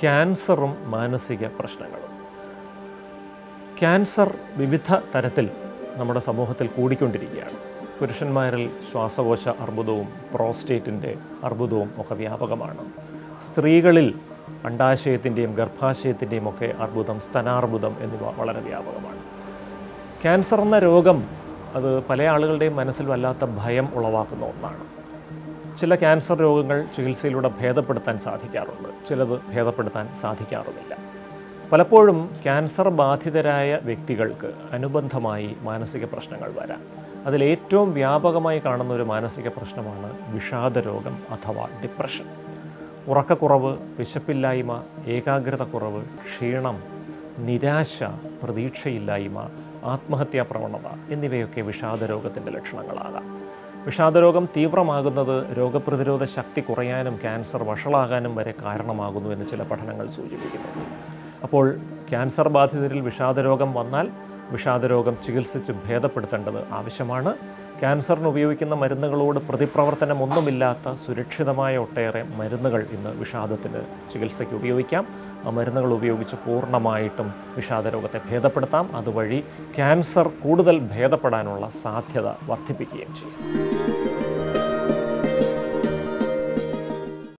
ക്യാൻസറും മാനസിക പ്രശ്നങ്ങളും ക്യാൻസർ വിവിധ തരത്തിൽ നമ്മുടെ സമൂഹത്തിൽ കൂടിക്കൊണ്ടിരിക്കുകയാണ് പുരുഷന്മാരിൽ ശ്വാസകോശ അർബുദവും പ്രോസ്റ്റേറ്റിൻ്റെ അർബുദവും ഒക്കെ വ്യാപകമാണ് സ്ത്രീകളിൽ അണ്ടാശയത്തിൻ്റെയും ഗർഭാശയത്തിൻ്റെയും ഒക്കെ അർബുദം സ്തനാർബുദം എന്നിവ വളരെ വ്യാപകമാണ് ക്യാൻസർ എന്ന രോഗം അത് പല ആളുകളുടെയും മനസ്സിൽ വല്ലാത്ത ഭയം ഉളവാക്കുന്ന ഒന്നാണ് ചില ക്യാൻസർ രോഗങ്ങൾ ചികിത്സയിലൂടെ ഭേദപ്പെടുത്താൻ സാധിക്കാറുണ്ട് ചിലത് ഭേദപ്പെടുത്താൻ സാധിക്കാറുമില്ല പലപ്പോഴും ക്യാൻസർ ബാധിതരായ വ്യക്തികൾക്ക് അനുബന്ധമായി മാനസിക പ്രശ്നങ്ങൾ വരാം അതിലേറ്റവും വ്യാപകമായി കാണുന്ന ഒരു മാനസിക പ്രശ്നമാണ് വിഷാദരോഗം അഥവാ ഡിപ്രഷൻ ഉറക്കക്കുറവ് വിശപ്പില്ലായ്മ ഏകാഗ്രത കുറവ് ക്ഷീണം നിരാശ പ്രതീക്ഷയില്ലായ്മ ആത്മഹത്യാ പ്രവണത എന്നിവയൊക്കെ വിഷാദരോഗത്തിൻ്റെ ലക്ഷണങ്ങളാകാം വിഷാദരോഗം തീവ്രമാകുന്നത് രോഗപ്രതിരോധ ശക്തി കുറയാനും ക്യാൻസർ വഷളാകാനും വരെ കാരണമാകുന്നു എന്ന് ചില പഠനങ്ങൾ സൂചിപ്പിക്കുന്നു അപ്പോൾ ക്യാൻസർ ബാധിതരിൽ വിഷാദരോഗം വന്നാൽ വിഷാദരോഗം ചികിത്സിച്ച് ഭേദപ്പെടുത്തേണ്ടത് ആവശ്യമാണ് ക്യാൻസറിന് ഉപയോഗിക്കുന്ന മരുന്നുകളോട് പ്രതിപ്രവർത്തനമൊന്നുമില്ലാത്ത സുരക്ഷിതമായ ഒട്ടേറെ മരുന്നുകൾ ഇന്ന് വിഷാദത്തിന് ചികിത്സയ്ക്ക് ഉപയോഗിക്കാം ആ മരുന്നുകൾ ഉപയോഗിച്ച് പൂർണ്ണമായിട്ടും വിഷാദരോഗത്തെ ഭേദപ്പെടുത്താം അതുവഴി ക്യാൻസർ കൂടുതൽ ഭേദപ്പെടാനുള്ള സാധ്യത വർദ്ധിപ്പിക്കുകയും ചെയ്യും